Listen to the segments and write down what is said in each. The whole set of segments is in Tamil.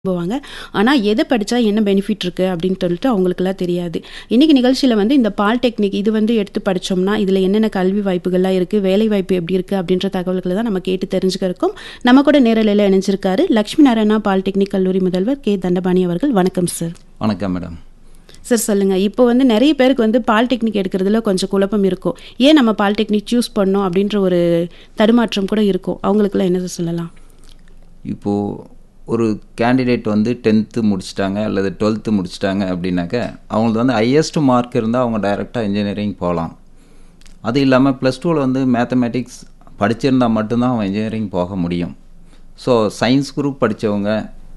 போவாங்க ஆனால் எதை படித்தா என்ன பெனிஃபிட் இருக்குது அப்படின்னு சொல்லிட்டு அவங்களுக்குலாம் தெரியாது இன்றைக்கி நிகழ்ச்சியில் வந்து இந்த பாலிடெக்னிக் இது வந்து எடுத்து படித்தோம்னா இதில் என்னென்ன கல்வி வாய்ப்புகள்லாம் இருக்குது வேலை வாய்ப்பு எப்படி இருக்குது அப்படின்ற தகவல்களை தான் நம்ம கேட்டு தெரிஞ்சுக்கிறோம் நம்ம கூட நேரலையில் இணைஞ்சிருக்காரு லக்ஷ்மி நாராயணா பாலிடெக்னிக் கல்லூரி முதல்வர் கே தண்டபாணி அவர்கள் வணக்கம் சார் வணக்கம் மேடம் சார் சொல்லுங்கள் இப்போ வந்து நிறைய பேருக்கு வந்து பாலிடெக்னிக் எடுக்கிறதுல கொஞ்சம் குழப்பம் இருக்கும் ஏன் நம்ம பாலிடெக்னிக் சூஸ் பண்ணோம் அப்படின்ற ஒரு தடுமாற்றம் கூட இருக்கும் அவங்களுக்குலாம் என்ன சொல்லலாம் இப்போது ஒரு கேண்டிடேட் வந்து டென்த்து முடிச்சிட்டாங்க அல்லது டுவெல்த்து முடிச்சிட்டாங்க அப்படின்னாக்க அவங்களுக்கு வந்து ஹையஸ்ட் மார்க் இருந்தால் அவங்க டைரெக்டாக இன்ஜினியரிங் போகலாம் அது இல்லாமல் ப்ளஸ் டூவில் வந்து மேத்தமேட்டிக்ஸ் படிச்சிருந்தால் மட்டும்தான் அவன் இன்ஜினியரிங் போக முடியும் ஸோ சயின்ஸ் குரூப் படித்தவங்க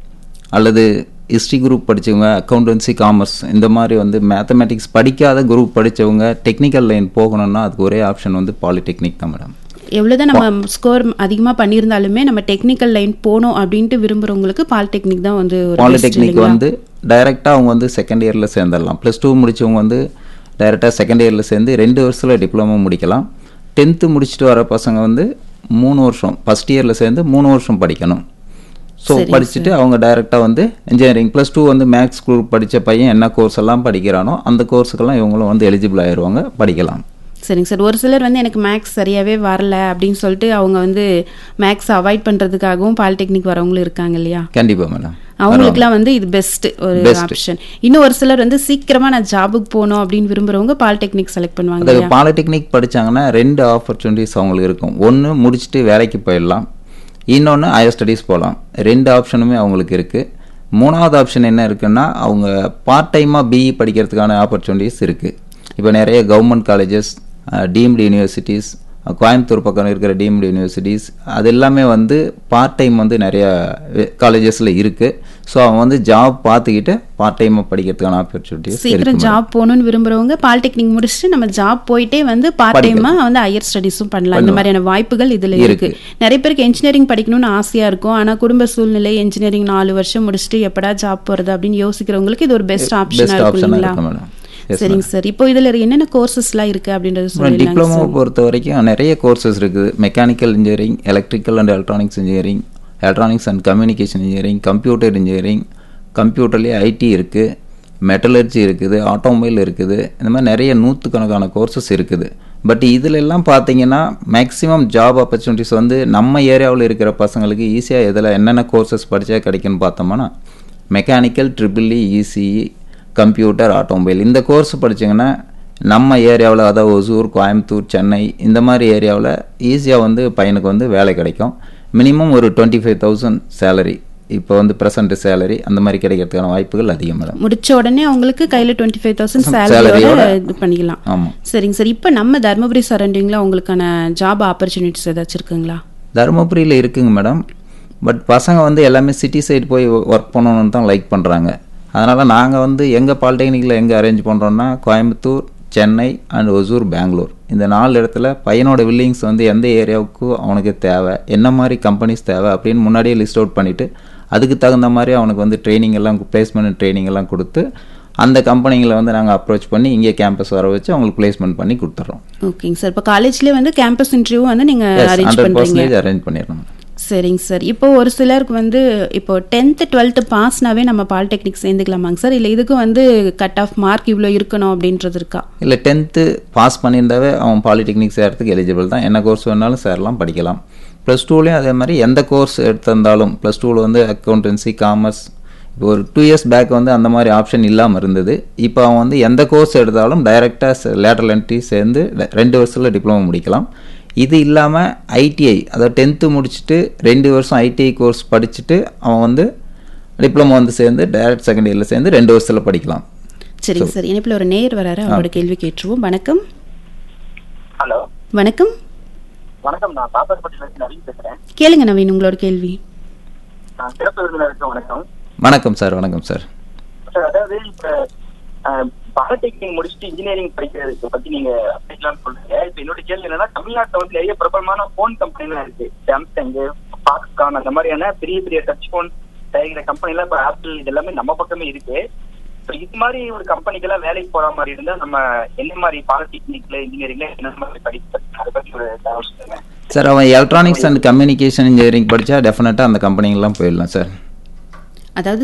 அல்லது ஹிஸ்ட்ரி குரூப் படித்தவங்க அக்கௌண்டன்சி காமர்ஸ் இந்த மாதிரி வந்து மேத்தமேட்டிக்ஸ் படிக்காத குரூப் படித்தவங்க டெக்னிக்கல் லைன் போகணுன்னா அதுக்கு ஒரே ஆப்ஷன் வந்து பாலிடெக்னிக் தான் மேடம் எவ்வளோதான் நம்ம ஸ்கோர் அதிகமாக பண்ணியிருந்தாலுமே நம்ம டெக்னிக்கல் லைன் போகணும் அப்படின்ட்டு விரும்புகிறவங்களுக்கு பாலிடெக்னிக் தான் வந்து ஒரு best பாலிடெக்னிக் இல்லைங்களா? வந்து டைரெக்டாக அவங்க வந்து செகண்ட் இயரில் சேர்ந்துடலாம் ப்ளஸ் டூ முடிச்சவங்க வந்து டைரெக்டாக செகண்ட் இயரில் சேர்ந்து ரெண்டு வருஷத்தில் டிப்ளமோ முடிக்கலாம் டென்த்து முடிச்சுட்டு வர பசங்க வந்து மூணு வருஷம் ஃபஸ்ட் இயரில் சேர்ந்து மூணு வருஷம் படிக்கணும் ஸோ சரிங்க படிச்சுட்டு அவங்க டைரெக்டாக வந்து இன்ஜினியரிங் ப்ளஸ் டூ வந்து மேக்ஸ் குரூப் படித்த பையன் என்ன கோர்ஸ் எல்லாம் படிக்கிறானோ அந்த கோர்ஸுக்கெல்லாம் இவங்களும் வந்து எலிஜிபிள் ஆயிடுவாங்க படிக்கலாம் சரிங்க சார் ஒரு சிலர் வந்து எனக்கு மேக்ஸ் சரியாகவே வரல அப்படின்னு சொல்லிட்டு அவங்க வந்து மேக்ஸ் அவாய்ட் பண்ணுறதுக்காகவும் பாலிடெக்னிக் வரவங்களும் இருக்காங்க இல்லையா கண்டிப்பாக மேடம் அவங்களுக்குலாம் வந்து இது பெஸ்ட் ஒரு Best. ஆப்ஷன் இன்னும் ஒரு சிலர் வந்து சீக்கிரமா நான் ஜாபுக்கு போகணும் அப்படின்னு விரும்புறவங்க பாலிடெக்னிக் செலக்ட் பண்ணுவாங்க அது இல்லையா பாலிடெக்னிக் படிச்சாங்கன்னா ரெண்டு ஆப்பர்ச்சுனிட்டிஸ் அவங்களுக்கு இருக்கும் ஒன்று முடிச்சுட்டு வேலைக்கு போயிடலாம் இன்னொன்று ஹையர் ஸ்டடீஸ் போகலாம் ரெண்டு ஆப்ஷனுமே அவங்களுக்கு இருக்குது மூணாவது ஆப்ஷன் என்ன இருக்குன்னா அவங்க பார்ட் டைமாக பிஇ படிக்கிறதுக்கான ஆப்பர்ச்சுனிட்டிஸ் இருக்குது இப்போ நிறைய government colleges deemed universities Coimbatore பக்கம் இருக்கிற டீம்டு யூனிவர்சிட்டிஸ் அது எல்லாமே வந்து பார்ட் டைம் வந்து நிறைய காலேஜஸில் இருக்குது ஸோ அவன் வந்து ஜாப் பார்த்துக்கிட்டு பார்ட் டைமாக படிக்கிறதுக்கான ஆப்பர்ச்சுனிட்டிஸ் சீக்கிரம் ஜாப் போகணும்னு விரும்புறவங்க பாலிடெக்னிக் முடிச்சுட்டு நம்ம ஜாப் போயிட்டே வந்து பார்ட் டைமா வந்து ஹையர் ஸ்டடீஸும் பண்ணலாம் இந்த மாதிரியான வாய்ப்புகள் இதுல இருக்கு நிறைய பேருக்கு இன்ஜினியரிங் படிக்கணும்னு ஆசையா இருக்கும் ஆனா குடும்ப சூழ்நிலை இன்ஜினியரிங் நாலு வருஷம் முடிச்சுட்டு எப்படா ஜாப் போறது அப்படின்னு யோசிக்கிறவங்களுக்கு இது ஒரு பெஸ்ட் ஆப்ஷனா பெஸ்ட் இருக்கும் ஆப்ஷனாக இல்லைங்களா இருக்கும் மேடம் எஸ் சரிங்க சார் இப்போ இதுல என்னென்ன கோர்சஸ்லாம் இருக்கு அப்படின்றது அப்புறம் சொல்லிடலாம் டிப்ளமோ பொறுத்த வரைக்கும் நிறைய கோர்சஸ் இருக்குது mechanical engineering electrical and electronics engineering electronics and communication engineering computer engineering கம்ப்யூட்டர்லேயே ஐடி இருக்குது மெட்டலர்ஜி இருக்குது ஆட்டோமொபைல் இருக்குது இந்த மாதிரி நிறைய நூற்றுக்கணக்கான கோர்சஸ் இருக்குது பட் இதில் எல்லாம் பார்த்தீங்கன்னா மேக்ஸிமம் ஜாப் ஆப்பர்ச்சுனிட்டிஸ் வந்து நம்ம ஏரியாவில் இருக்கிற பசங்களுக்கு ஈஸியாக இதில் என்னென்ன கோர்சஸ் படித்தா கிடைக்குன்னு பார்த்தோம்னா mechanical triple ECE computer automobile இந்த கோர்ஸ் படிச்சீங்கன்னா நம்ம ஏரியாவில் அதாவது ஒசூர் கோயம்புத்தூர் சென்னை இந்த மாதிரி ஏரியாவில் ஈஸியாக வந்து பையனுக்கு வந்து வேலை கிடைக்கும் மினிமம் ஒரு டுவெண்ட்டி ஃபைவ் தௌசண்ட் சேலரி இப்போ வந்து ப்ரெசன்ட் சேலரி அந்த மாதிரி கிடைக்கிறதுக்கான வாய்ப்புகள் அதிகம் மேடம் முடிச்ச உடனே அவங்களுக்கு கையில டுவெண்ட்டி ஃபைவ் தௌசண்ட் Salary சேலரியோட யோட இது பண்ணிக்கலாம் ஆமாம் சரிங்க சார் இப்போ நம்ம தருமபுரி சரௌண்டிங்கில் உங்களுக்கான ஜாப் ஆப்பர்ச்சுனிட்டிஸ் ஏதாச்சும் இருக்குங்களா தருமபுரியில் இருக்குங்க மேடம் பட் பசங்க வந்து எல்லாமே சிட்டி சைடு போய் ஒர்க் பண்ணணும்னு தான் லைக் பண்ணுறாங்க அதனால் நாங்கள் வந்து எங்கள் பாலிடெக்னிக்கில் எங்கே அரேஞ்ச் பண்ணுறோன்னா கோயம்புத்தூர் சென்னை அண்ட் ஒசூர் பெங்களூர் இந்த நாலு இடத்துல பையனோட வில்லிங்ஸ் வந்து எந்த ஏரியாவுக்கு அவனுக்கு தேவை என்ன மாதிரி கம்பெனிஸ் தேவை அப்படின்னு முன்னாடியே லிஸ்ட் அவுட் பண்ணிவிட்டு அதுக்கு தகுந்த மாதிரி அவனுக்கு வந்து ட்ரைனிங் எல்லாம் பிளேஸ்மெண்ட் ட்ரைனிங் எல்லாம் கொடுத்து அந்த கம்பெனிங்களை வந்து நாங்கள் அப்ரோச் பண்ணி இங்கே கேம்பஸ் வர வச்சு அவங்களுக்கு பிளேஸ்மெண்ட் பண்ணி கொடுத்துட்றோம் ஓகேங்க சார் இப்போ காலேஜ்லேயே வந்து கேம்பஸ் இன்டர்வியூ வந்து நீங்க அரேஞ்ச் ஹண்ட்ரட் பண்றீங்க பர்சன்டேஜ் அரேஞ்ச் பண்ணிடுறோம் சரிங்க சார் இப்போ ஒரு சிலருக்கு வந்து இப்போ டென்த்து டுவெல்த்து பாஸ்னாவே நம்ம பாலிடெக்னிக் சேர்ந்துக்கலாமாங்க சார் இல்லை இதுக்கு வந்து கட் ஆஃப் மார்க் இவ்வளோ இருக்கணும் அப்படின்றது இருக்கா இல்லை டென்த்து பாஸ் பண்ணியிருந்தாவே அவன் பாலிடெக்னிக் சேர்றதுக்கு எலிஜிபிள் தான் என்ன கோர்ஸ் வேணாலும் சேரலாம் படிக்கலாம் ப்ளஸ் டூலேயும் அதே மாதிரி எந்த கோர்ஸ் எடுத்திருந்தாலும் ப்ளஸ் டூவில் வந்து அக்கௌண்டன்சி காமர்ஸ் இப்போ ஒரு டூ இயர்ஸ் பேக் வந்து அந்த மாதிரி ஆப்ஷன் இல்லாமல் இருந்தது இப்போ அவன் வந்து எந்த கோர்ஸ் எடுத்தாலும் டைரெக்டாக லேட்டரல் என்ட்ரி சேர்ந்து ட- ரெண்டு வருஷத்தில் டிப்ளமோ முடிக்கலாம் இது இல்லாமல் ஐடிஐ அதாவது டென்த்து முடிச்சுட்டு ரெண்டு வருஷம் ஐடிஐ கோர்ஸ் படிச்சுட்டு அவன் வந்து டிப்ளமோ வந்து சேர்ந்து டைரக்ட் செகண்ட் இயரில் சேர்ந்து ரெண்டு வருஷத்தில் படிக்கலாம் சரிங்க சார் இணைப்பில் ஒரு நேயர் வராரு அவரோட கேள்வி கேட்டுருவோம் வணக்கம் ஹலோ வணக்கம் வணக்கம் நான் பாப்பாப்பட்டியிலிருந்து நவீன் பேசுறேன் கேளுங்க நவீன் உங்களோட கேள்வி நான் சிறப்பு விருந்தினருக்கு வணக்கம் வணக்கம் சார் வணக்கம் சார் சார் அதாவது இப்ப பாலிடெக்னிக் முடிச்சுட்டு இன்ஜினியரிங் படிக்கிறதுக்கு பத்தி நீங்க படிக்கலாம்னு சொல்றீங்க இப்ப என்னோட கேள்வி என்னன்னா தமிழ்நாட்டுல வந்து நிறைய பிரபலமான போன் கம்பெனி எல்லாம் இருக்கு சாம்சங் பாக்ஸ்கான் அந்த மாதிரியான பெரிய பெரிய டச் போன் தயாரிக்கிற கம்பெனி எல்லாம் இப்ப ஆப்பிள் இது எல்லாமே நம்ம பக்கமே இருக்கு இப்ப இது மாதிரி ஒரு கம்பெனிக்கெல்லாம் வேலைக்கு போற மாதிரி இருந்தா நம்ம என்ன மாதிரி பாலிடெக்னிக்ல இன்ஜினியரிங்ல என்ன மாதிரி படிக்க அதை பத்தி ஒரு தகவல் சொல்லுங்க சார் அவன் எலக்ட்ரானிக்ஸ் அண்ட் கம்யூனிகேஷன் இன்ஜினியரிங் படித்தா டெஃபினட்டாக அந்த கம்பெனிங்கெல்லாம் போயிடலாம் சார் அதாவது